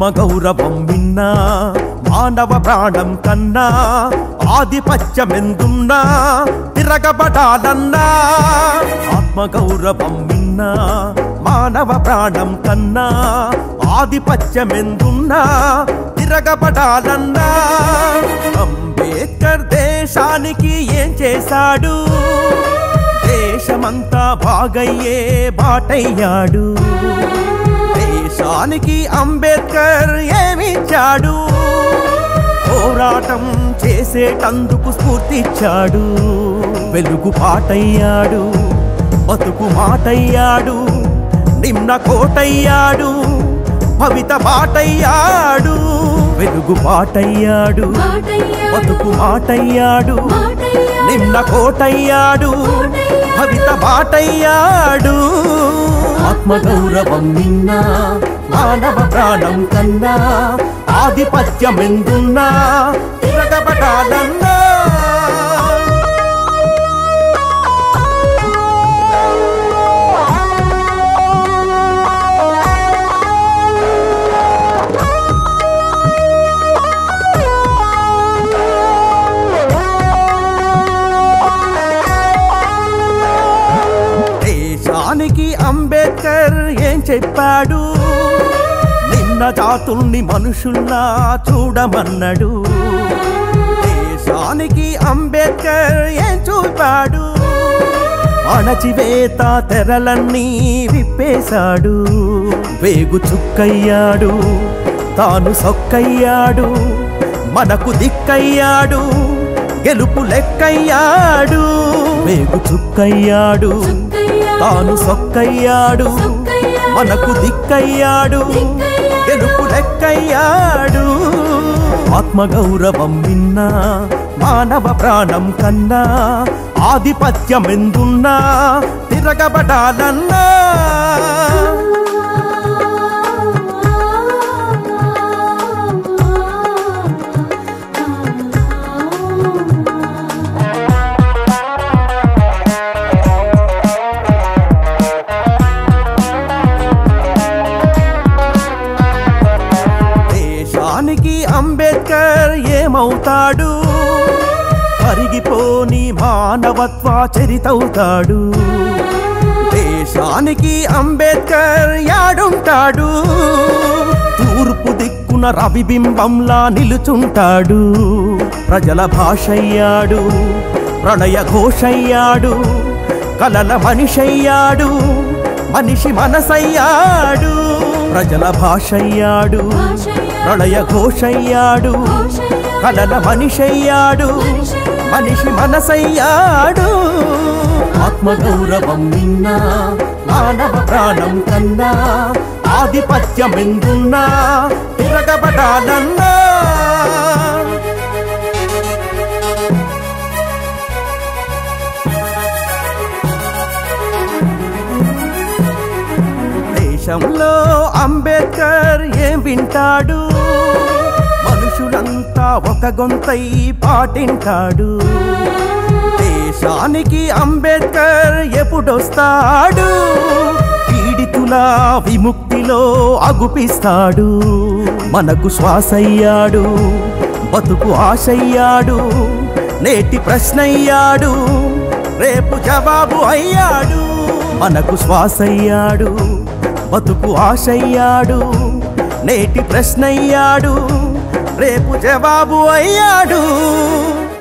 ఆత్మగౌరవం విన్నా మానవ ప్రాణం కన్నా ఆధిపత్యమెందున్నా తిరగబడాలన్నా ఆత్మగౌరవం విన్నా మానవ ప్రాణం కన్నా ఆధిపత్యమెందున్నా తిరగబడాలన్నా అంబేద్కర్ దేశానికి ఏం చేశాడు దేశమంతా బాగయ్యే బాటయ్యాడు దేశానికి అంబేద్కర్ ఏమిచ్చాడు పోరాటం చేసేటందుకు స్ఫూర్తిచ్చాడు వెలుగు పాటయ్యాడు బతుకు మాటయ్యాడు నిమ్న కోటయ్యాడు భవిత బాటయ్యాడు వెలుగు పాటయ్యాడు బతుకు మాటయ్యాడు నిమ్న కోటయ్యాడు భవిత బాటయ్యాడు ఆత్మగౌరవం నిన్నా మానవ ప్రాణం కన్నా ఆధిపత్యమెందున్నా తిరగబడాలన్నా దేశానికి అంబేద్కర్ ఏం చెప్పాడు నిన్న జాతుల్ని మనుషుల్లా చూడమన్నాడు దేశానికి అంబేద్కర్ ఏం చూపాడు అణచివేత తెరలన్నీ విప్పేశాడు వేగు చుక్కయ్యాడు తాను సొక్కయ్యాడు మనకు దిక్కయ్యాడు గెలుపు లెక్కయ్యాడు వేగు చుక్కయ్యాడు తాను సొక్కయ్యాడు మనకు దిక్కయ్యాడు గెలుపు లెక్కయ్యాడు ఆత్మగౌరవం విన్నా మానవ ప్రాణం కన్నా ఆధిపత్యమెందున్నా తిరగబడాలన్నా దేశానికి అంబేద్కర్ ఏమవుతాడు కరిగిపోని మానవత్వ చరితవుతాడు దేశానికి అంబేద్కర్ యాడుంటాడు తూర్పు దిక్కున రవిబింబంలా నిలుచుంటాడు ప్రజల భాషయ్యాడు ప్రళయ ఘోషయ్యాడు కలల మనిషయ్యాడు మనిషి మనసయ్యాడు ప్రజల భాషయ్యాడు ప్రళయ ఘోషయ్యాడు కలల మనిషయ్యాడు మనిషి మనసయ్యాడు ఆత్మగౌరవం నిన్నా మానవ ప్రాణం కన్నా ఆధిపత్యమెందున్నా తిరగబడాలన్నా దేశంలో అంబేద్కర్ ఏం వింటాడు మనుషులంతా ఒక గొంతై పాటింటాడు దేశానికి అంబేద్కర్ ఎప్పుడొస్తాడు పీడితుల విముక్తిలో అగుపిస్తాడు మనకు శ్వాసయ్యాడు బతుకు ఆశయ్యాడు నేటి ప్రశ్నయ్యాడు రేపు జవాబు అయ్యాడు మనకు శ్వాసయ్యాడు బతుకు ఆశయ్యాడు నేటి ప్రశ్నయ్యాడు రేపు జవాబు అయ్యాడు